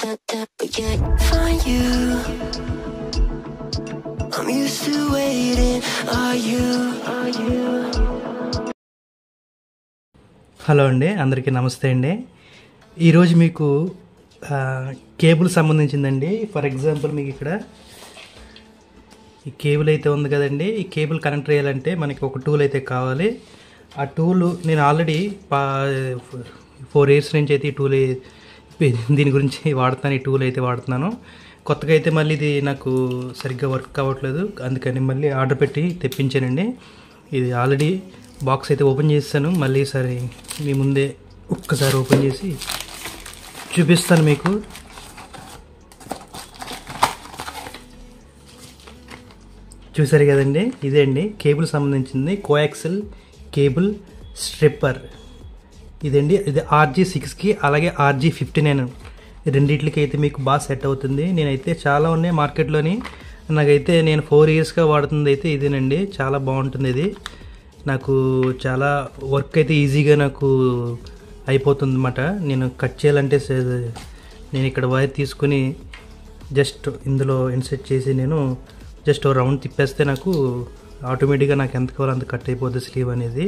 tap tap, but can't find you. I'm used to waiting. Are you? Are you? Hello అండి అందరికీ నమస్తే అండి ఈరోజు మీకు ఆ, కేబుల్ సంబంధించిందండి ఫర్ ఎగ్జాంపుల్ మీకు ఇక్కడ ఈ కేబుల్ అయితే ఉంది కదండి ఈ కేబుల్ కనెక్ట్ చేయాలంటే మనకి ఒక టూల్ అయితే కావాలి ఆ టూల్ నేను ఆల్రెడీ పా ఫోర్ ఇయర్స్ నుంచి అయితే ఈ టూల్ దీని గురించి వాడుతున్నాను ఈ టూల్ అయితే వాడుతున్నాను కొత్తగా అయితే మళ్ళీ ఇది నాకు సరిగ్గా వర్క్ అవ్వట్లేదు అందుకని మళ్ళీ ఆర్డర్ పెట్టి తెప్పించానండి ఇది ఆల్రెడీ బాక్స్ అయితే ఓపెన్ చేస్తాను మళ్ళీ సరే మీ ముందే ఒక్కసారి ఓపెన్ చేసి చూపిస్తాను మీకు చూసారు కదండి ఇదే అండి కేబుల్ సంబంధించింది కోయాక్సిల్ కేబుల్ స్ట్రిప్పర్ ఇదండి ఇది ఆర్జీ సిక్స్కి అలాగే ఆర్జీ ఫిఫ్టీ నైన్ రెండిట్లకి అయితే మీకు బాగా సెట్ అవుతుంది నేనైతే చాలా ఉన్నాయి మార్కెట్లోని నాకైతే నేను ఫోర్ ఇయర్స్గా వాడుతుంది అయితే ఇదేనండి చాలా బాగుంటుంది ఇది నాకు చాలా వర్క్ అయితే ఈజీగా నాకు అయిపోతుంది అనమాట నేను కట్ చేయాలంటే సే- నేను ఇక్కడ వైర్ తీసుకుని జస్ట్ ఇందులో ఇన్సెట్ చేసి నేను జస్ట్ రౌండ్ తిప్పేస్తే నాకు ఆటోమేటిక్గా నాకు ఎంత కావాలో అంత కట్ అయిపోద్ది స్లీవ్ అనేది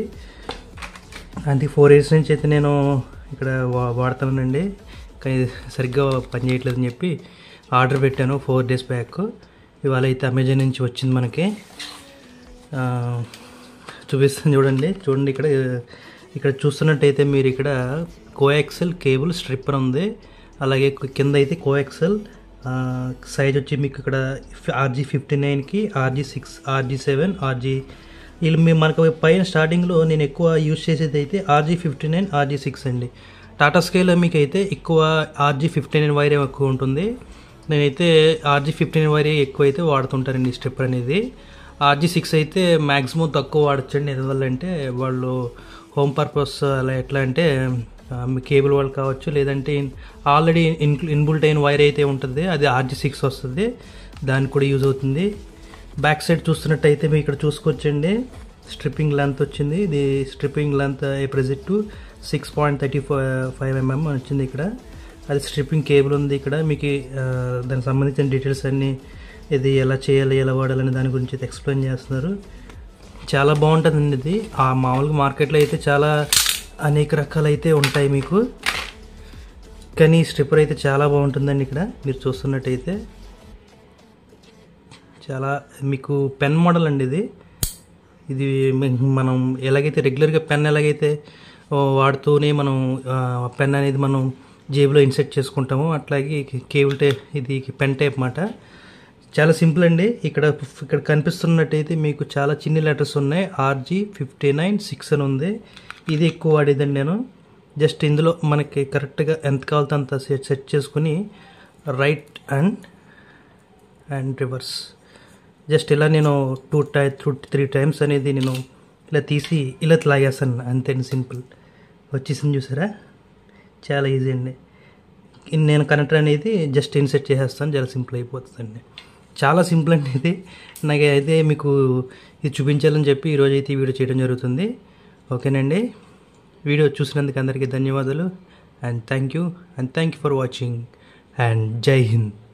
అది ఫోర్ ఇయర్స్ నుంచి అయితే నేను ఇక్కడ వా వాడుతానండి కానీ సరిగ్గా పని చేయట్లేదని చెప్పి ఆర్డర్ పెట్టాను ఫోర్ డేస్ బ్యాక్ ఇవాళ అయితే అమెజాన్ నుంచి వచ్చింది మనకి ఆ, చూపిస్తాను చూడండి చూడండి ఇక్కడ ఇక్కడ చూస్తున్నట్టయితే మీరు ఇక్కడ కోయాక్సెల్ కేబుల్ స్ట్రిప్పర్ ఉంది అలాగే కింద అయితే కోయాక్సెల్ సైజ్ వచ్చి మీకు ఇక్కడ ఆర్జీ ఫిఫ్టీ నైన్కి RG six RG seven RG వీళ్ళు మేము మనకు పైన స్టార్టింగ్లో నేను ఎక్కువ యూజ్ చేసేది అయితే RG fifty nine RG six అండి టాటా స్కేలో మీకు అయితే ఎక్కువ ఆర్జీ ఫిఫ్టీ నైన్ వైర్ ఎక్కువ ఉంటుంది నేనైతే ఆర్జీ ఫిఫ్టీ నైన్ వైర్ ఎక్కువ అయితే వాడుతుంటానండి స్టెప్పర్ అనేది ఆర్జీ సిక్స్ అయితే మ్యాక్సిమం తక్కువ వాడచ్చండి ఎందువల్లంటే వాళ్ళు హోమ్ పర్పస్ అలా ఎట్లా అంటే ఆ, మీ కేబుల్ వాళ్ళు కావచ్చు లేదంటే ఆల్రెడీ ఇన్ ఇన్బుల్ట్ అయిన వైర్ అయితే ఉంటుంది అది ఆర్జీ సిక్స్ వస్తుంది దానికి కూడా యూజ్ అవుతుంది బ్యాక్ సైడ్ చూస్తున్నట్టయితే మీకు ఇక్కడ చూసుకోవచ్చండి స్ట్రిప్పింగ్ లెంత్ వచ్చింది ఇది stripping length present six point thirty five mm వచ్చింది ఇక్కడ అది స్ట్రిప్పింగ్ కేబుల్ ఉంది ఇక్కడ మీకు ఆ, దానికి సంబంధించిన డీటెయిల్స్ అన్నీ ఇది ఎలా చేయాలి ఎలా వాడాలని దాని గురించి అయితే ఎక్స్ప్లెయిన్ చేస్తున్నారు చాలా బాగుంటుందండి ఇది ఆ మామూలుగా మార్కెట్లో అయితే చాలా అనేక రకాలు అయితే ఉంటాయి మీకు కానీ స్ట్రిప్పర్ అయితే చాలా బాగుంటుందండి ఇక్కడ మీరు చూస్తున్నట్టయితే చాలా మీకు పెన్ మోడల్ అండి ఇది ఇది మ- మనం ఎలాగైతే రెగ్యులర్గా పెన్ ఎలాగైతే ఓ, వాడుతూనే మనం పెన్ అనేది మనం జేబులో ఇన్సెట్ చేసుకుంటామో అట్లాగే కేబుల్ టైప్ ఇది పెన్ టైప్ మాట చాలా సింపుల్ అండి ఇక్కడ ఇక్కడ కనిపిస్తున్నట్టయితే మీకు చాలా చిన్ని లెటర్స్ ఉన్నాయి ఆర్జీ ఫిఫ్టీ నైన్ సిక్స్ అని ఉంది ఇది ఎక్కువ వాడేదండి నేను జస్ట్ ఇందులో మనకి కరెక్ట్గా ఎంత కావాలో అంత సెట్ సెట్ చేసుకుని right and and reverse just ఇలా నేను to tie two three times అనేది నేను ఇలా తీసి ఇలా లాగేస్తాను అంతే సింపుల్ వచ్చేసింది చూసారా చాలా ఈజీ అండి ఇన్ నేను కనెక్టర్ అనేది జస్ట్ ఇన్సెట్ చేసేస్తాను చాలా సింపుల్ అయిపోతుందండి చాలా సింపుల్ అండి ఇది నాకు అయితే మీకు ఇది చూపించాలని చెప్పి ఈరోజు అయితే ఈ వీడియో చేయడం జరుగుతుంది ఓకేనండి వీడియో చూసినందుకు అందరికీ ధన్యవాదాలు and thank you and thank you for watching and జై హింద్